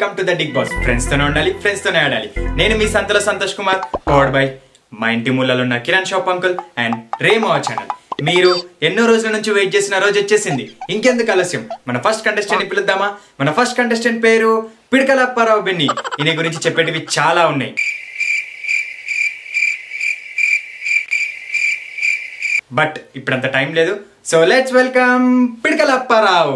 welcome to the big boss friends తోనే ఉండాలి friends తోనే ఆడాలి నేను మీ సంతలో సంతోష్ కుమార్ పవర్డ్ బై మా ఇంటి మూలలో ఉన్న Kiran shop uncle and Remo channel మీరు ఎన్నో రోజుల నుంచి వెయిట్ చేసిన రోజు వచ్చేసింది ఇంకెందుకు ఆలస్యం మన ఫస్ట్ కంటెస్టెంట్ పిలుద్దామా మన ఫస్ట్ కంటెస్టెంట్ పేరు పిడకలప్పారావు బెన్ని ఈయన గురించి చెప్పేటివి చాలా ఉన్నాయి బట్ ఇప్పుడంత టైం లేదు so let's welcome Pidakalapparao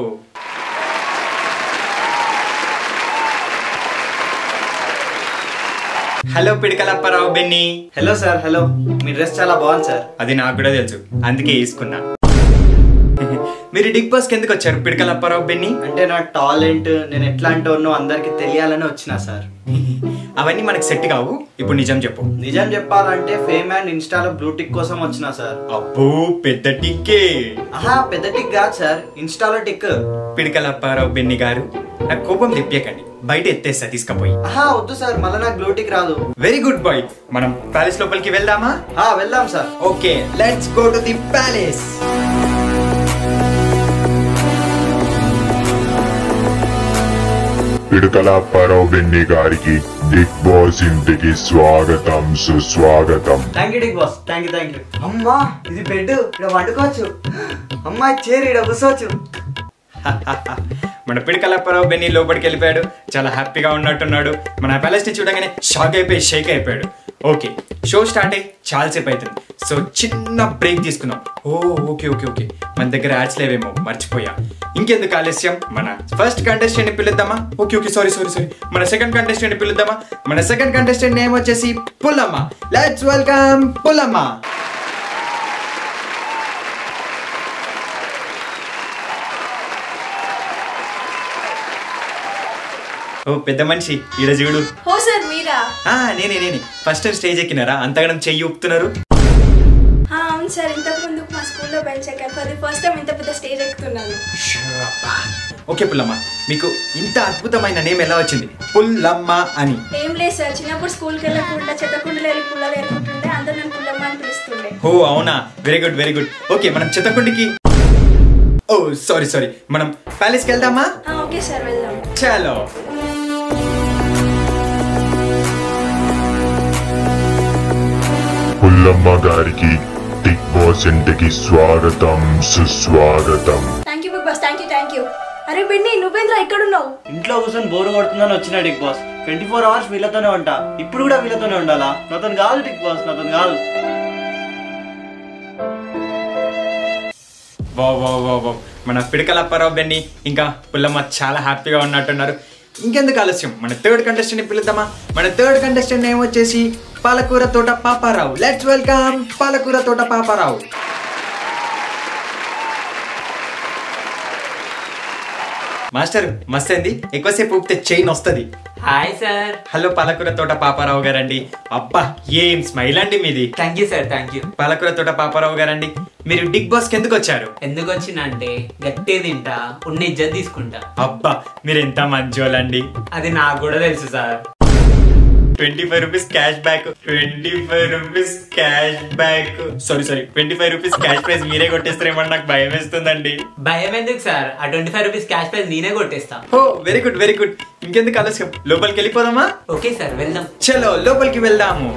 hello Pidakalapparao Benni hello sir hello మీ డ్రెస్ చాలా బాగుంది సార్ అది నాకు కూడా తెలుసు అందుకే వేసుకున్నా మీరు బిగ్ బాస్కి ఎందుకు వచ్చారు పిడకలప్పారావు బెన్ని అంటే నా టాలెంట్ నేను ఎట్లాంటి ఉన్నో అందరికి తెలియాలని వచ్చిన సార్ అవన్నీ మనకు సెట్ కావు ఇప్పుడు నిజం చెప్పు నిజం చెప్పాలంటే ఫేమ్ అండ్ ఇన్స్టాలో బ్లూ టిక్ కోసం వచ్చిన సార్ అబ్బో పెద్ద టిక్కే ఆహా పెద్ద టిక్ కాదు సార్ ఇన్స్టాలో టిక్ పిడకలప్పారావు బెన్ని గారు నాకు కోపం తెప్పియకండి బయట ఎత్తేస్తా తీసుకపోయి ఆహా వద్దు సార్ మళ్ళీ నాకు బ్లూ టిక్ రాదు వెరీ గుడ్ బాయ్ మనం ప్యాలెస్ లోపలికి వెళ్దామా ఆ వెళ్దాం sir okay let's go to the palace Pidakalapparao Benni గారికి బిగ్ బాస్ ఇంటికి స్వాగతం సుస్వాగతం thank you tick boss thank you thank you అమ్మా ఇది బెడ్ ఇక్కడ వండుకోవచ్చు అమ్మా చేరి ఇక్కడ కూర్చోవచ్చు మన పిడకలప్పారావు బెన్ని లోపలికి వెళ్ళిపోయాడు చాలా హ్యాపీగా ఉన్నట్టున్నాడు మన ప్యాలెస్ ని చూడగానే షాక్ అయిపోయి షేక్ అయిపోయాడు ఓకే షో స్టార్ట్ అయ్యి చాలాసేపు అవుతుంది సో చిన్న బ్రేక్ తీసుకుందాం ఓ ఓకే ఓకే ఓకే మన దగ్గర యాడ్స్ లేవేమో మర్చిపోయా ఇంకెందుకు ఆలస్యం మన ఫస్ట్ కంటెస్టెంట్ ని పిలుద్దామా okay okay sorry sorry sorry మన సెకండ్ కంటెస్టెంట్ ని పిలుద్దామా మన సెకండ్ కంటెస్టెంట్ నేమ్ వచ్చేసి పుల్లమ్మ లెట్స్ వెల్కమ్ పుల్లమ్మ ఓ పెద్ద మనిషి ఈడ చూడు ఓ సార్ మీరా ఆ నేనే నేనే ఫస్ట్ టైం స్టేజ్ ఎక్కినారా అంతగనం చెయ్యి ఊపుతున్నారు ఆ, అవును సార్ ఇంతకు ముందు మా స్కూల్లో బెంచ్ ఎక్కాను ఫర్ ది ఫస్ట్ టైం ఇంత పెద్ద స్టేజ్ ఎక్కుతున్నాను ఓకే పుల్లమ్మ మీకు ఇంత అద్భుతమైన నేమ్ ఎలా వచ్చింది పుల్లమ్మ అని ఏం లేదు సార్ చిన్నప్పుడు స్కూల్కి వెళ్ళకుండా చెత్తకుండలు వెళ్ళి పుల్లలు ఎరుకుంటుంటే అందరూ నన్ను పుల్లమ్మ అని పిలుస్తుండే ఓ అవునా very good very good okay మనం చిత్తకుండికి ఓ సారీ సారీ మనం ప్యాలెస్కి వెళ్దామా ఆ, ఓకే సార్ వెళ్దాం చాలో పుల్లమ్మ గారికి బిగ్ బాస్ ఇంటికి స్వాగతం సుస్వాగతం thank you big boss thank you thank you అరే బిడ్ని నువ్వేంద్రా ఎక్కడున్నావు ఇంట్లో కూర్చొని బోర్ కొడుతుందని వచ్చిన tick boss twenty four hours వీళ్ళతోనే ఉంటా ఇప్పుడు కూడా వీళ్ళతోనే ఉండాలా నాతో కాదు టిక్ బాస్ నాతో కాదు వా వా వా వా మన పిడకలప్పారావు బెన్ని ఇంకా పుల్లమ్మ చాలా హ్యాపీగా ఉన్నట్టున్నారు ఇంకెందుకు ఆలస్యం మన థర్డ్ కంటెస్టెంట్ పిలుద్దామా మన థర్డ్ కంటెస్టెంట్ నేమ్ వచ్చేసి పాలకూర తోట పాపారావు లెట్స్ వెల్కమ్ పాలకూర తోట పాపారావు మాస్టర్ మస్త్ ఏంది ఎక్కువసేపు ఊపితే చైన్ వస్తుంది హాయ్ సార్ హలో పాలకూర తోట పాపారావు గారండి అబ్బా ఏం స్మైల్ అండి మీది thank you sir thank you పాలకూర తోట పాపారావు గారండి మీరు బిగ్ బాస్ కి ఎందుకు వచ్చారు ఎందుకు వచ్చినంటే గట్టి తింటా ఉన్న ఇజ్జత్ తీసుకుంటా అబ్బా మీరు ఎంత మంచోళ్ళండి అది నాకు కూడా తెలుసు sir twenty five rupees cash back twenty five rupees cash back sorry sorry twenty five rupees cash prize మీరే కొట్టేస్తారేమో నాకు భయం వేస్తుందండి భయం ఎందుకు సార్ ఆ twenty five rupees cash prize నేనే కొట్టేస్తా ఓ వెరీ గుడ్ వెరీ గుడ్ ఇంకెందుకు ఆలస్యం లోపలికి వెళ్ళిపోదామా ఓకే సార్ వెళ్దాం చలో లోపలికి వెళ్దాము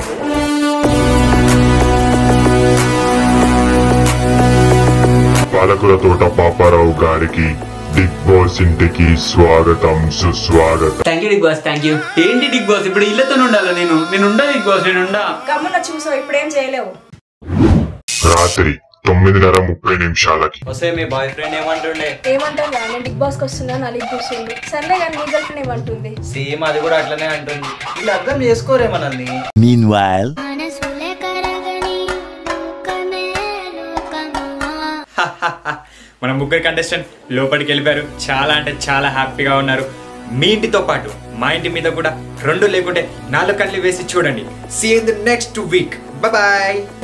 పాలకుల తోట పాపారావు గారికి బిగ్ బాస్ ఇంటికి స్వాగతం సుస్వాగతం thank you big boss thank you ఏంటి బిగ్ బాస్ ఇప్పుడు ఇళ్ళతో ఉండాలా నేను నేను ఉండా బిగ్ బాస్ నేను ఉండా గమ్మున చూసో ఇప్పుడేం చేయలేవు రాత్రి తొమ్మిదిన్నర ముప్పై నిమిషాలకి వస్తే మీ బాయ్ ఫ్రెండ్ ఏమంటుండే ఏమంటాను నేను బిగ్ బాస్కి వస్తున్నా నలిగి కూర్చుంది సర్లే కానీ నీ గర్ల్ ఫ్రెండ్ ఏమంటుంది సేమ్ అది కూడా అట్లనే అంటుంది వీళ్ళు అర్థం చేసుకోరే మనల్ని Meanwhile, మనసులే కరగని లోకమే లోకమా మన ముగ్గురు కంటెస్టెంట్ లోపలికి వెళ్ళిపోయారు చాలా అంటే చాలా హ్యాపీగా ఉన్నారు మీ ఇంటితో పాటు మా ఇంటి మీద కూడా రెండు లేకుంటే నాలుగు కళ్ళు వేసి చూడండి see in the next week bye